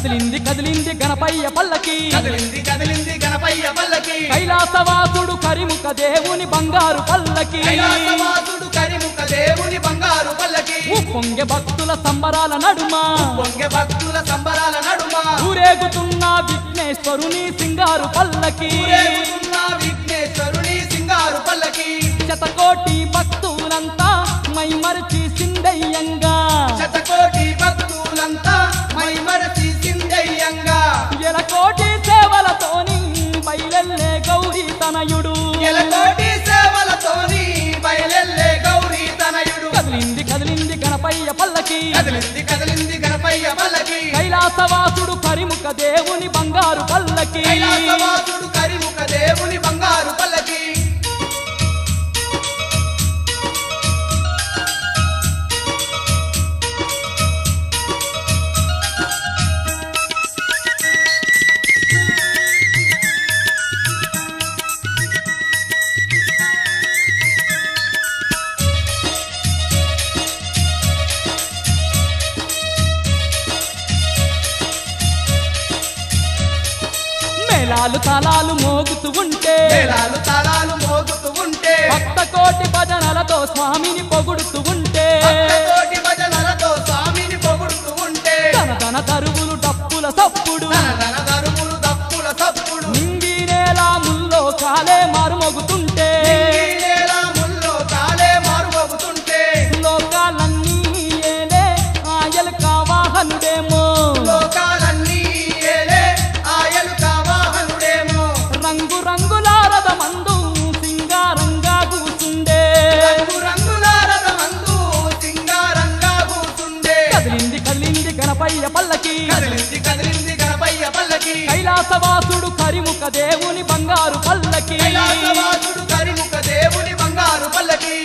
కదిలింది కదిలింది గణపయ్య పల్లకి కదిలింది కదిలింది గణపయ్య పల్లకి కైలాసవాసుడు కరిముఖ దేవుని బంగారు పల్లకి కైలాసవాసుడు కరిముఖ దేవుని బంగారు పల్లకి పొంగె భక్తుల సంబరాల నడుమ పొంగె భక్తుల సంబరాల నడుమ ఊరేగుతున్న విఘ్నేశ్వరుని సింగారు పల్లకి ఊరేగుతున్న విఘ్నేశ్వరుని సింగారు పల్లకి శతకోటి భక్తులంతా మైమరిచి సిందయ్యంగా శతకోటి భక్తులంతా మై మరచి సిందయ్యంగా ఎలకోటి సేవలతోని బయలెల్లే గౌరీ తనయుడు ఎలకోటి సేవలతోని బయలెల్లే గౌరీ తనయుడు కదిలింది కదిలింది గణపయ్య పల్లకి కదిలింది కదిలింది గణపయ్య పల్లకి కైలాసవాసుడు కరిముఖ దేవుని బంగారు పల్లకి కైలాసవాసుడు కరిముఖ దేవుని బంగారు పల్లకి మేళాలు తాళాలు మోగుతూ ఉంటే మేళాలు తాళాలు మోగుతూ ఉంటే భక్త కోటి భజనలతో స్వామిని పొగుడుతూ ఉంటే కోటి భజనలతో స్వామిని పొగుడుతూ ఉంటే తన తన తరువులు డప్పుల సప్పుడు తన తన దరువులు దప్పుల సప్పుడు నింగి నేల ముల్లో కాలే మారుమోగుతుంటే ఈ నేల ముల్లో తాళే మారుమోగుతుంటే లోకాలన్నీ ఏలే ఆయల్ కావాహనుడేమో లోకాలన్నీ ఏలే ఆయలు కావాహనుడేమో రంగు రంగుల రథమందు సింగారంగా కూర్చుండే రంగు రంగుల రథమందు సింగారంగా కూర్చుండే కదిలింది కదిలింది గణపయ్య పల్లకి కదిలింది కదిలింది గణపయ్య పల్లకి కైలాసవాసుడు కరిముఖ దేవుని బంగారు పల్లకి కైలాసవాసుడు కరిముఖ దేవుని బంగారు పల్లకి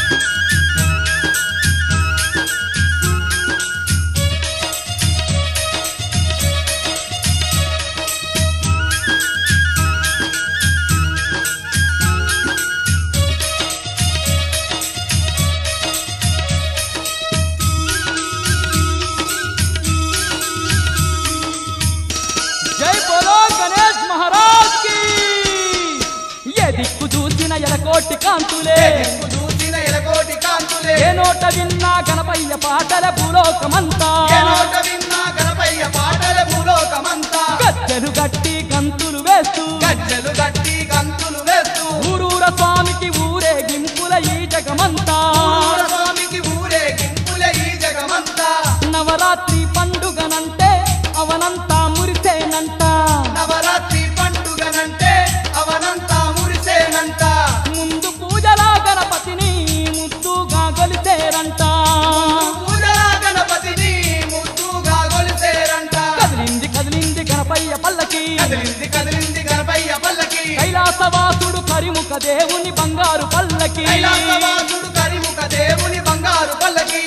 జై బోలో గణేష్ మహారాజ్ కి ఏ దిక్కు చూసిన ఎలకోటి కాంతులే దిక్కు చూసిన ఎలకోటి కాంతులే ఏ నోట విన్నా గణపయ్య పాటల భూలోకమంతా ఏ నోట విన్నా గణపయ్య పాటల భూలోకమంతా గజ్జలు గట్టి గంతులు వేస్తూ గజ్జలు గట్టి గంతులు వేస్తూ ఊరూర స్వామికి ఊరే గింపుల ఈ జగమంతా ఊర స్వామికి ఊరే గింపుల ఈ జగమంతా నవరాత్రి పండుగనంటే అవనంతా మురిసేనంట నవరాత్రి పండుగనంటే అవనంతా మురిసేనంట ముందు పూజలా గణపతిని ముద్దుగా గొలిసేరంట పూజలా గణపతిని ముద్దుగా గొలిసేరంట కదిలింది కదిలింది గణపయ్య పల్లకి కదిలింది కదిలింది గణపయ్య పల్లకి కైలాసవాసుడు కరిముఖ దేవుని బంగారు పల్లకి కైలాసవాసుడు కరిముఖ దేవుని బంగారు పల్లకి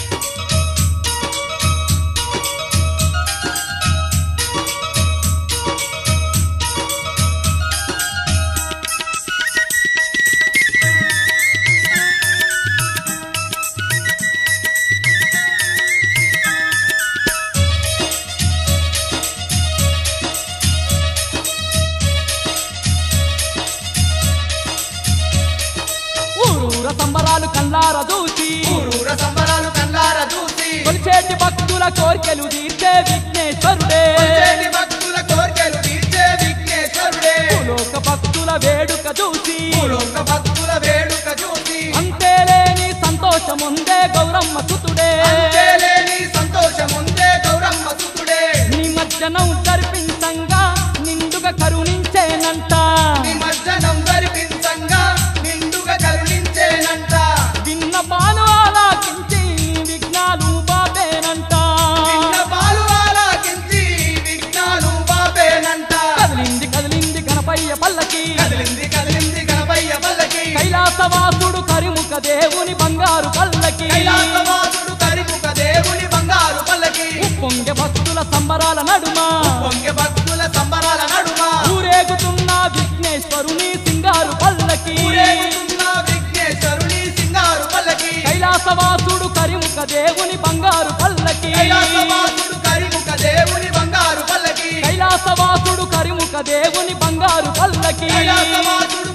ఊరూర సంబరాలు కల్లార దూచి ఊరూర సంబరాలు కల్లార చూసి కొలిచేటి భక్తుల కోరికలు తీర్చే విఘ్నేశ్వరుడే చేటి భక్తుల కోర్కెలు తీర్చే విఘ్నేశ్వరుడే భూలోక భక్తుల వేడుక చూసి భూలోక భక్తుల వేడుక చూసి అంతేలేని సంతోషముందే గౌరమ్మ సుతుడే అంతేలేని సంతోషముందే గౌరమ్మ సుతుడే నిమజ్జనం జరిపించంగా నిండుగా కరుణించేనంట నిమజ్జనం జరిపించంగా నిండుగా కరుణించేనంట విన్న పాలు ఆలాకించి విఘ్నాలు బాబేనంట చిన్న పాలు ఆలాకించి విఘ్నాలు బాపేనంట కదిలింది కదిలింది గణపయ్య పల్లకి కదిలింది కదిలింది గణపయ్య పల్లకి కైలాసవాసుడు కరిముఖ దేవుని బంగారు పల్లకి కైలాసవాసుడు కరిముఖ దేవుని బంగారు పల్లకి పొంగె భక్తుల సంబరాల నడుమ పొంగె భక్తుల సంబరాల నడుమ ఊరేగుతున్న విఘ్నేశ్వరుని సింగారు పల్లకి ఊరేగుతున్న విఘ్నేశ్వరుని సింగారు పల్లకి కైలాసవాసుడు కరిముఖ దేవుని బంగారు పల్లకి కైలాసవాసుడు కరిముఖ దేవుని బంగారు కైలాసవాసుడు